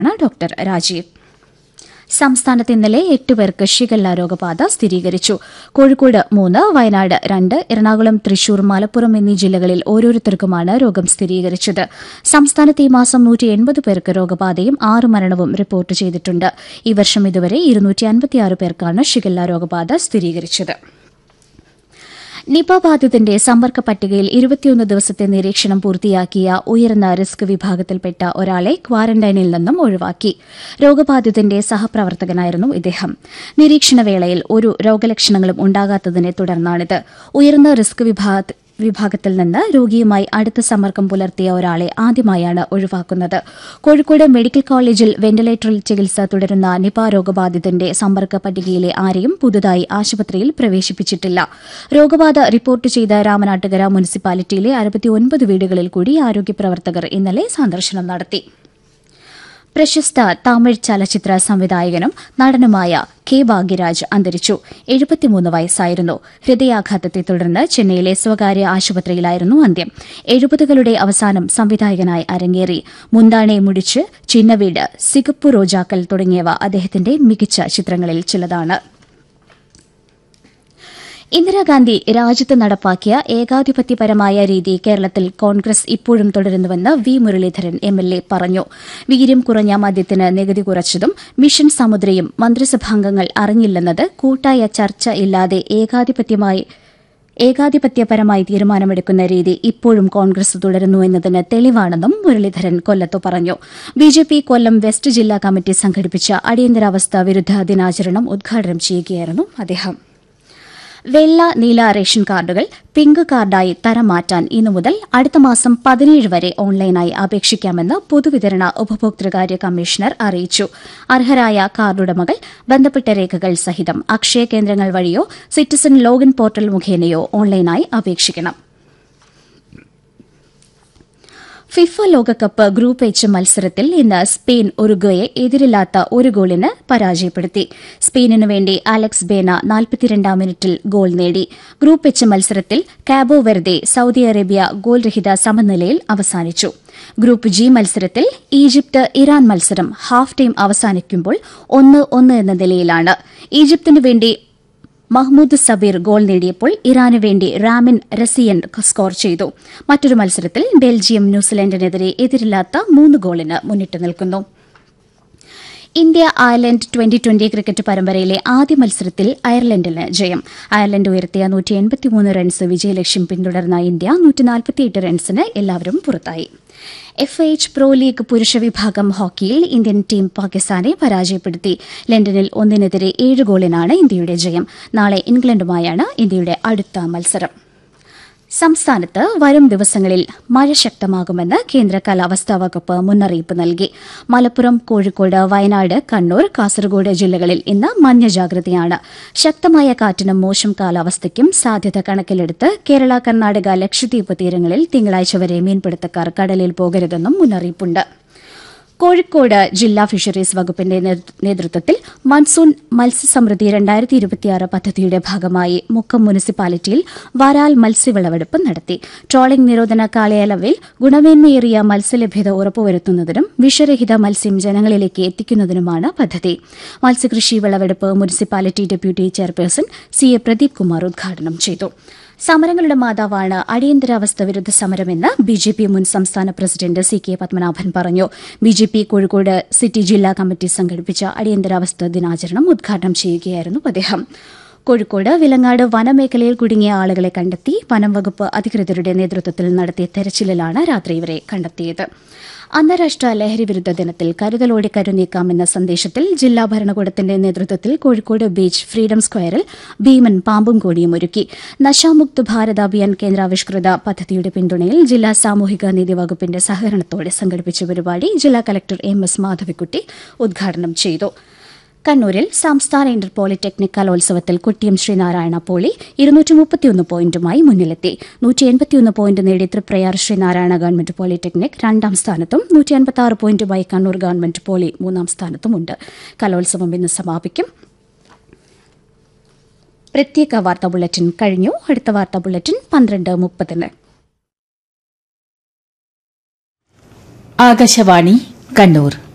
doctor Rajeev സംസ്ഥാനത്ത് ഇന്നലെ എട്ട് പേർക്ക് ഷിഗല്ല രോഗബാധ സ്ഥിരീകരിച്ചു കോഴിക്കോട് മൂന്ന് വയനാട് രണ്ട് എറണാകുളം തൃശൂർ മലപ്പുറം എന്നീ ജില്ലകളിൽ ഓരോരുത്തർക്കുമാണ് രോഗം സ്ഥിരീകരിച്ചത് സംസ്ഥാനത്ത് ഈ മാസം നൂറ്റി എൺപത് പേർക്ക് രോഗബാധയും ആറ് മരണവും റിപ്പോർട്ട് ചെയ്തിട്ടുണ്ട് ഈ വർഷം ഇതുവരെ ഇരുന്നൂറ്റി അൻപത്തിയാറ് പേർക്കാണ് ഷിഗല്ല രോഗബാധ സ്ഥിരീകരിച്ചത് നിപ ബാധിതന്റെ സമ്പർക്ക പട്ടികയിൽ ഇരുപത്തിയൊന്ന് ദിവസത്തെ നിരീക്ഷണം പൂർത്തിയാക്കിയ ഉയർന്ന റിസ്ക് വിഭാഗത്തിൽപ്പെട്ട ഒരാളെ ക്വാറന്റൈനിൽ നിന്നും ഒഴിവാക്കി രോഗബാധിതന്റെ സഹപ്രവർത്തകനായിരുന്നു ഇദ്ദേഹം നിരീക്ഷണവേളയിൽ ഒരു രോഗലക്ഷണങ്ങളും ഉണ്ടാകാത്തതിനെ തുടർന്നാണിത് ഉയർന്ന റിസ്ക് വിഭാഗ വിഭാഗത്തിൽ നിന്ന് രോഗിയുമായി അടുത്ത സമ്പർക്കം പുലർത്തിയ ഒരാളെ ആദ്യമായാണ് ഒഴിവാക്കുന്നത് കോഴിക്കോട് മെഡിക്കൽ കോളേജിൽ വെന്റിലേറ്ററിൽ ചികിത്സ തുടരുന്ന നിപ രോഗബാധിതന്റെ സമ്പർക്ക പട്ടികയിലെ ആരെയും പുതുതായി ആശുപത്രിയിൽ പ്രവേശിപ്പിച്ചിട്ടില്ല രോഗബാധ റിപ്പോർട്ട് ചെയ്ത രാമനാട്ടുകര മുനിസിപ്പാലിറ്റിയിലെ അറുപത്തിയൊൻപത് വീടുകളിൽ കൂടി ആരോഗ്യപ്രവർത്തകർ ഇന്നലെ സന്ദർശനം നടത്തി പ്രശസ്ത തമിഴ് ചലച്ചിത്ര സംവിധായകനും നടനുമായ കെ ഭാഗ്യരാജ് അന്തരിച്ചു എഴുപത്തിമൂന്ന് വയസ്സായിരുന്നു ഹൃദയാഘാതത്തെ തുടർന്ന് ചെന്നൈയിലെ സ്വകാര്യ ആശുപത്രിയിലായിരുന്നു അന്ത്യം എഴുപതുകളുടെ അവസാനം സംവിധായകനായി അരങ്ങേറി മുന്താണെ മുടിച്ച് ചിന്നവീട് സിഗപ്പു റോജാക്കൽ തുടങ്ങിയവ അദ്ദേഹത്തിന്റെ മികച്ച ചിത്രങ്ങളിൽ ചിലതാണ് ഇന്ദിരാഗാന്ധി രാജ്യത്ത് നടപ്പാക്കിയ ഏകാധിപത്യപരമായ രീതി കേരളത്തിൽ കോൺഗ്രസ് ഇപ്പോഴും തുടരുന്നുവെന്ന് V Muraleedharan M L A പറഞ്ഞു വീര്യം കുറഞ്ഞ മദ്യത്തിന് നികുതി കുറച്ചതും മിഷൻ സമുദ്രയും മന്ത്രിസഭാംഗങ്ങൾ അറിഞ്ഞില്ലെന്നത് കൂട്ടായ ചർച്ച ഇല്ലാതെ ഏകാധിപത്യമായി ഏകാധിപത്യപരമായി തീരുമാനമെടുക്കുന്ന രീതി ഇപ്പോഴും കോൺഗ്രസ് തുടരുന്നു എന്നതിന് തെളിവാണെന്നും മുരളീധരൻ കൊല്ലത്തു പറഞ്ഞു ബിജെപി കൊല്ലം വെസ്റ്റ് ജില്ലാ കമ്മിറ്റി സംഘടിപ്പിച്ച അടിയന്തരാവസ്ഥ വിരുദ്ധ ദിനാചരണം ഉദ്ഘാടനം ചെയ്യുകയായിരുന്നു അദ്ദേഹം വെള്ള നീല റേഷൻ കാർഡുകൾ പിങ്ക് കാർഡായി തരം മാറ്റാൻ ഇന്നു മുതൽ അടുത്ത മാസം പതിനേഴ് വരെ ഓൺലൈനായി അപേക്ഷിക്കാമെന്ന് പൊതുവിതരണ ഉപഭോക്തൃകാര്യ കമ്മീഷണർ അറിയിച്ചു അർഹരായ കാർഡുടമകൾ ബന്ധപ്പെട്ട രേഖകൾ സഹിതം അക്ഷയ കേന്ദ്രങ്ങൾ വഴിയോ സിറ്റിസൺ ലോഗിൻ പോർട്ടൽ മുഖേനയോ ഓൺലൈനായി അപേക്ഷിക്കണം ഫിഫ ലോകകപ്പ് ഗ്രൂപ്പ് എച്ച് മത്സരത്തിൽ ഇന്ന് സ്പെയിൻ ഉറുഗ്വയെ എതിരില്ലാത്ത ഒരു ഗോളിന് പരാജയപ്പെടുത്തി സ്പെയിനിനു വേണ്ടി അലക്സ് ബേന നാൽപ്പത്തിരണ്ടാം മിനിറ്റിൽ ഗോൾ നേടി ഗ്രൂപ്പ് എച്ച് മത്സരത്തിൽ കാബോ വെർദെ സൌദി അറേബ്യ ഗോൾരഹിത സമനിലയിൽ അവസാനിച്ചു ഗ്രൂപ്പ് ജി മത്സരത്തിൽ ഈജിപ്ത് ഇറാൻ മത്സരം ഹാഫ് ടൈം അവസാനിക്കുമ്പോൾ ഒന്ന് ഒന്ന് എന്ന നിലയിലാണ് ഈജിപ്തിനു വേണ്ടി മഹ്മൂദ് സബീർ ഗോൾ നേടിയപ്പോൾ ഇറാന് വേണ്ടി റാമിൻ റസിയൻ സ്കോർ ചെയ്തു മറ്റൊരു മത്സരത്തിൽ ബെൽജിയം ന്യൂസിലൻഡിനെതിരെ എതിരില്ലാത്ത മൂന്ന് ഗോളിന് മുന്നിട്ട് നിൽക്കുന്നു India Ireland twenty twenty cricket പരമ്പരയിലെ ആദ്യ മത്സരത്തിൽ അയർലൻഡിന് ജയം അയർലൻഡ് ഉയർത്തിയ നൂറ്റി എൺപത്തിമൂന്ന് റൺസ് വിജയലക്ഷ്യം പിന്തുടർന്ന ഇന്ത്യ നൂറ്റിനാൽപ്പത്തിയെട്ട് റൺസിന് എല്ലാവരും പുറത്തായി എഫ് എച്ച് പ്രോ ലീഗ് പുരുഷ വിഭാഗം ഹോക്കിയിൽ ഇന്ത്യൻ ടീം പാകിസ്ഥാനെ പരാജയപ്പെടുത്തി ലണ്ടനിൽ ഒന്നിനെതിരെ ഏഴ് ഗോളിനാണ് ഇന്ത്യയുടെ ജയം നാളെ ഇംഗ്ലണ്ടുമായാണ് ഇന്ത്യയുടെ അടുത്ത മത്സരം സംസ്ഥാനത്ത് വരും ദിവസങ്ങളിൽ മഴ ശക്തമാകുമെന്ന് കേന്ദ്ര കാലാവസ്ഥാ വകുപ്പ് മുന്നറിയിപ്പ് നൽകി മലപ്പുറം കോഴിക്കോട് വയനാട് കണ്ണൂർ കാസർഗോഡ് ജില്ലകളിൽ ഇന്ന് മഞ്ഞ ജാഗ്രതയാണ് ശക്തമായ കാറ്റിനും മോശം കാലാവസ്ഥയ്ക്കും സാധ്യത കണക്കിലെടുത്ത് കേരള കർണാടക ലക്ഷദ്വീപ് തീരങ്ങളിൽ തിങ്കളാഴ്ച വരെ മീൻപിടുത്തക്കാർ കടലിൽ പോകരുതെന്നും മുന്നറിയിപ്പുണ്ട് കോഴിക്കോട് ജില്ലാ ഫിഷറീസ് വകുപ്പിന്റെ നേതൃത്വത്തിൽ മൺസൂൺ മത്സ്യസമൃദ്ധി രണ്ടായിരത്തി ഇരുപത്തിയാറ് പദ്ധതിയുടെ ഭാഗമായി മുക്കം മുനിസിപ്പാലിറ്റിയിൽ വരാൽ മത്സ്യവിളവെടുപ്പ് നടത്തി ട്രോളിംഗ് നിരോധന കാലയളവിൽ ഗുണമേന്മയേറിയ മത്സ്യലഭ്യത ഉറപ്പുവരുത്തുന്നതിനും വിഷരഹിത മത്സ്യം ജനങ്ങളിലേക്ക് എത്തിക്കുന്നതിനുമാണ് പദ്ധതി മത്സ്യകൃഷി വിളവെടുപ്പ് municipality deputy chairperson C A Pradeep Kumar ഉദ്ഘാടനം ചെയ്തു സമരങ്ങളുടെ മാതാവാണ് അടിയന്തരാവസ്ഥ വിരുദ്ധ സമരമെന്ന് ബി ജെ പി മുൻ സംസ്ഥാന പ്രസിഡന്റ് സി കെ പത്മനാഭൻ പറഞ്ഞു B J P Kozhikode city ജില്ലാ കമ്മിറ്റി സംഘടിപ്പിച്ച അടിയന്തരാവസ്ഥ ദിനാചരണം ഉദ്ഘാടനം ചെയ്യുകയായിരുന്നു അദ്ദേഹം കോഴിക്കോട് വിലങ്ങാട് വനമേഖലയിൽ കുടുങ്ങിയ ആളുകളെ കണ്ടെത്തി വനം വകുപ്പ് അധികൃതരുടെ നേതൃത്വത്തിൽ നടത്തിയ തെരച്ചിലിലാണ് രാത്രി ഇവരെ കണ്ടെത്തിയത് അന്താരാഷ്ട്ര ലഹരി വിരുദ്ധ ദിനത്തിൽ കരുതലോടെ കരുനീക്കാമെന്ന സന്ദേശത്തിൽ ജില്ലാ ഭരണകൂടത്തിന്റെ നേതൃത്വത്തിൽ കോഴിക്കോട് ബീച്ച് ഫ്രീഡം സ്ക്വയറിൽ ഭീമൻ പാമ്പും കോടിയും ഒരുക്കി നശാമുക്ത് ഭാരത് അഭിയാൻ കേന്ദ്രാവിഷ്കൃത പദ്ധതിയുടെ പിന്തുണയിൽ ജില്ലാ സാമൂഹിക നീതി വകുപ്പിന്റെ സഹകരണത്തോടെ സംഘടിപ്പിച്ച പരിപാടി ജില്ലാ കലക്ടർ എം എസ് മാധവിക്കുട്ടി ഉദ്ഘാടനം ചെയ്തു കണ്ണൂരിൽ സംസ്ഥാന ഇന്റർ പോളിടെക്നിക് കലോത്സവത്തിൽ കുട്ടിയം ശ്രീനാരായണ പോളി ഇരുന്നൂറ്റി മുപ്പത്തിയൊന്ന് പോയിന്റുമായി മുന്നിലെത്തി നൂറ്റി എൺപത്തിയൊന്ന് പോയിന്റ് നേടി തൃപ്രയാർ ശ്രീനാരായണ ഗവൺമെന്റ് പോളിടെക്നിക് രണ്ടാം സ്ഥാനത്തും നൂറ്റി അൻപത്തി പോയിന്റുമായി കണ്ണൂർ ഗവൺമെന്റ് പോളി മൂന്നാം സ്ഥാനത്തുമുണ്ട് കലോത്സവം ഇന്ന് സമാപിക്കും പ്രത്യേക വാർത്താ ബുള്ളറ്റിൻ കഴിഞ്ഞു അടുത്ത വാർത്താ ബുള്ളറ്റിൻ പന്ത്രണ്ട് മുപ്പതിന് ആകാശവാണി കണ്ണൂർ